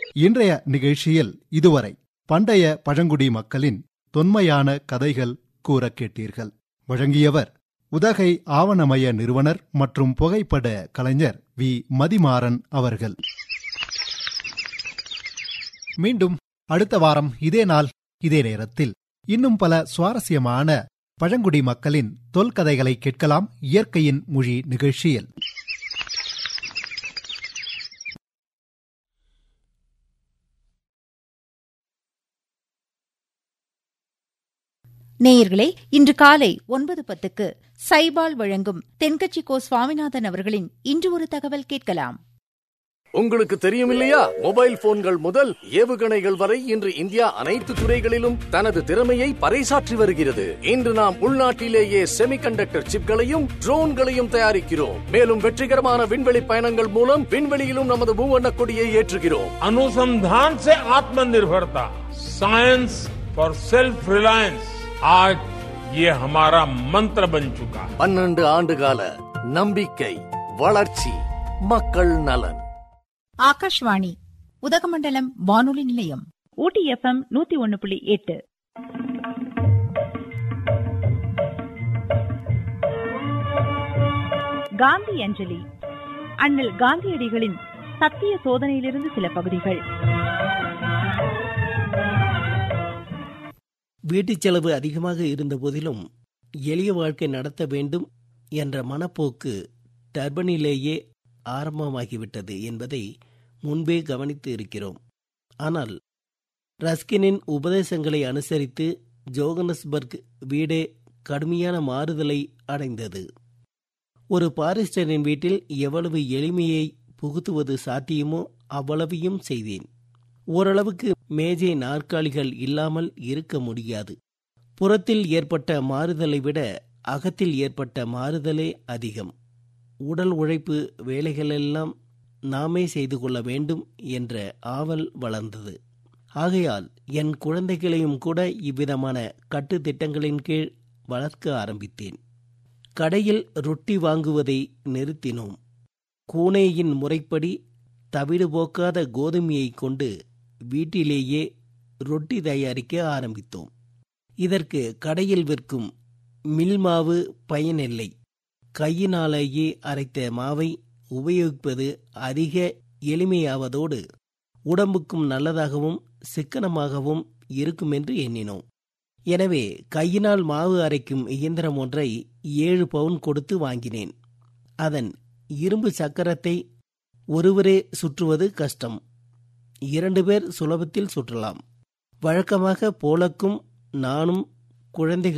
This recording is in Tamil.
இன்றைய நிகழ்ச்சியில் இதுவரை பண்டைய பழங்குடி மக்களின் தொன்மையான கதைகள் கூறக் கேட்டீர்கள் வழங்கியவர் உதகை ஆவணமய நிறுவனர் மற்றும் புகைப்பட கலைஞர் வி மதிமாறன் அவர்கள் மீண்டும் அடுத்த வாரம் இதே நாள் இதே நேரத்தில் இன்னும் பல சுவாரஸ்யமான பழங்குடி மக்களின் தொல்கதைகளை கேட்கலாம் இயற்கையின் மொழி நிகழ்ச்சியில் நேயர்களே இன்று காலை ஒன்பது பத்துக்கு சைபால் வழங்கும் தென்கட்சி கோ சுவாமிநாதன் அவர்களின் இன்று ஒரு தகவல் கேட்கலாம் உங்களுக்கு தெரியும் இல்லையா மொபைல் போன்கள் முதல் ஏவுகணைகள் வரை இன்று இந்தியா அனைத்து துறைகளிலும் தனது திறமையை பறைசாற்றி வருகிறது இன்று நாம் உள்நாட்டிலேயே செமிகண்டக்டர் சிப்களையும் ட்ரோன்களையும் தயாரிக்கிறோம் மேலும் வெற்றிகரமான விண்வெளி பயணங்கள் மூலம் விண்வெளியிலும் நமது மூவண்ண கொடியை ஏற்றுகிறோம் अनुसंधान से आत्मनिर्भरता साइंस फॉर सेल्फ रिलायंस आज ये हमारा मंत्र बन चुका है பன்னெண்டு ஆண்டுகால நம்பிக்கை வளர்ச்சி மக்கள் நலன் ஆகாஷ்வாணி உதகமண்டலம் வானொலி நிலையம் ஊட்டி எஃப்எம் நூத்தி ஒன்னு புள்ளி எட்டு காந்தி அஞ்சலி அண்ணல் காந்தியடிகளின் சத்திய சோதனையிலிருந்து சில பகுதிகள் வீட்டுச் செலவு அதிகமாக இருந்த போதிலும் எளிய வாழ்க்கை நடத்த வேண்டும் என்ற மனப்போக்கு டர்பனிலேயே ஆரம்பமாகிவிட்டது என்பதை முன்பே கவனித்து இருக்கிறோம் ஆனால் ரஸ்கினின் உபதேசங்களை அனுசரித்து ஜோகனஸ்பர்க் வீடே கடுமையான மாறுதலை அடைந்தது ஒரு பாரிஸ்டரின் வீட்டில் எவ்வளவு எளிமையை புகுத்துவது சாத்தியமோ அவ்வளவையும் செய்தேன் ஓரளவுக்கு மேஜை நாற்காலிகள் இல்லாமல் இருக்க முடியாது புறத்தில் ஏற்பட்ட மாறுதலை விட அகத்தில் ஏற்பட்ட மாறுதலே அதிகம் உடல் உழைப்பு வேலைகளெல்லாம் நாமே செய்து கொள்ள வேண்டும் என்ற ஆவல் வளர்ந்தது ஆகையால் என் குழந்தைகளையும் கூட இவ்விதமான கட்டு திட்டங்களின் கீழ் வளர்க்க ஆரம்பித்தேன் கடையில் ரொட்டி வாங்குவதை நிறுத்தினோம் கூனேயின் முறைப்படி தவிடு போக்காத கோதுமையை கொண்டு வீட்டிலேயே ரொட்டி தயாரிக்க ஆரம்பித்தோம் இதற்கு கடையில் விற்கும் மில் மாவு பயனில்லை கையினாலேயே அரைத்த மாவை உபயோகிப்பது அதிக எளிமையாவதோடு உடம்புக்கும் நல்லதாகவும் சிக்கனமாகவும் இருக்கும் என்று எண்ணினோம் எனவே கையினால் மாவு அரைக்கும் இயந்திரம் ஒன்றை ஏழு பவுன் கொடுத்து வாங்கினேன் அதன் இரும்பு சக்கரத்தை ஒருவரே சுற்றுவது கஷ்டம் இரண்டு பேர் சுலபத்தில் சுற்றலாம் வழக்கமாக போலக்கும் நானும் குழந்தைகள்